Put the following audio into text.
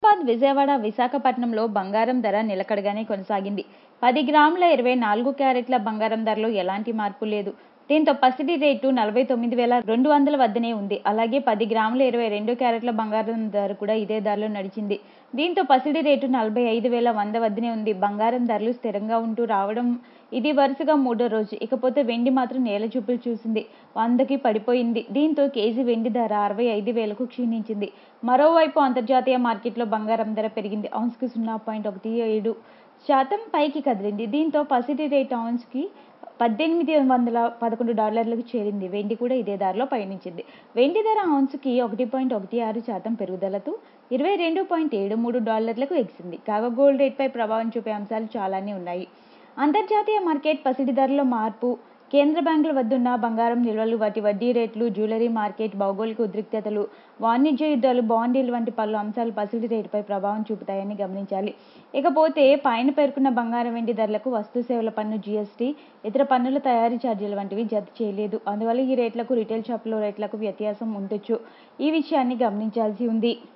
హైదరాబాద్ విజయవాడ విశాఖపట్నంలో బంగారం ధర నిలకడగానే కొనసాగింది పది గ్రాముల ఇరవై నాలుగు క్యారెట్ల బంగారం ధరలో ఎలాంటి మార్పు లేదు దీంతో పసిడి రేటు నలభై తొమ్మిది వేల రెండు వందల వద్దనే ఉంది అలాగే పది గ్రాముల ఇరవై రెండు క్యారెట్ల బంగారం ధర కూడా ఇదే ధరలో నడిచింది దీంతో పసిడి రేటు నలభై ఐదు వేల వంద వద్దనే ఉంది బంగారం ధరలు స్థిరంగా ఉంటూ రావడం ఇది వరుసగా మూడో రోజు ఇకపోతే వెండి మాత్రం నేల చూపులు చూసింది వందకి పడిపోయింది దీంతో కేజీ వెండి ధర అరవై ఐదు వేలకు క్షీణించింది మరోవైపు అంతర్జాతీయ మార్కెట్లో బంగారం ధర పెరిగింది ఔన్స్కి సున్నా పాయింట్ ఒకటి ఏడు శాతం పైకి కదిలింది దీంతో పసిడి రేట్ ఔన్స్కి పద్దెనిమిది వందల పదకొండు డాలర్లకు చేరింది వెండి కూడా ఇదే ధరలో పయనించింది వెండి ధర ఔన్స్కి ఒకటి పాయింట్ ఒకటి ఆరు శాతం పెరుగుదలతో ఇరవై రెండు పాయింట్ ఏడు మూడు డాలర్లకు ఎగిసింది కాగా గోల్డ్ రేట్పై ప్రభావం చూపే అంశాలు చాలానే ఉన్నాయి అంతర్జాతీయ మార్కెట్ పసిడి ధరలో మార్పు కేంద్ర బ్యాంకుల వద్ద ఉన్న బంగారం నిల్వలు వాటి వడ్డీ రేట్లు జ్యువెలరీ మార్కెట్ భౌగోళిక ఉద్రిక్తతలు వాణిజ్య యుద్ధాలు బాండీలు వంటి పలు అంశాలు పసిడి రేటుపై ప్రభావం చూపుతాయని గమనించాలి ఇకపోతే పైన పేర్కొన్న బంగారం వెండి ధరలకు వస్తు సేవల పన్ను జీఎస్టీ ఇతర పన్నుల తయారీ ఛార్జీలు వంటివి జత చేయలేదు అందువల్ల ఈ రేట్లకు రిటైల్ షాపులో రేట్లకు వ్యత్యాసం ఉండొచ్చు ఈ విషయాన్ని గమనించాల్సి ఉంది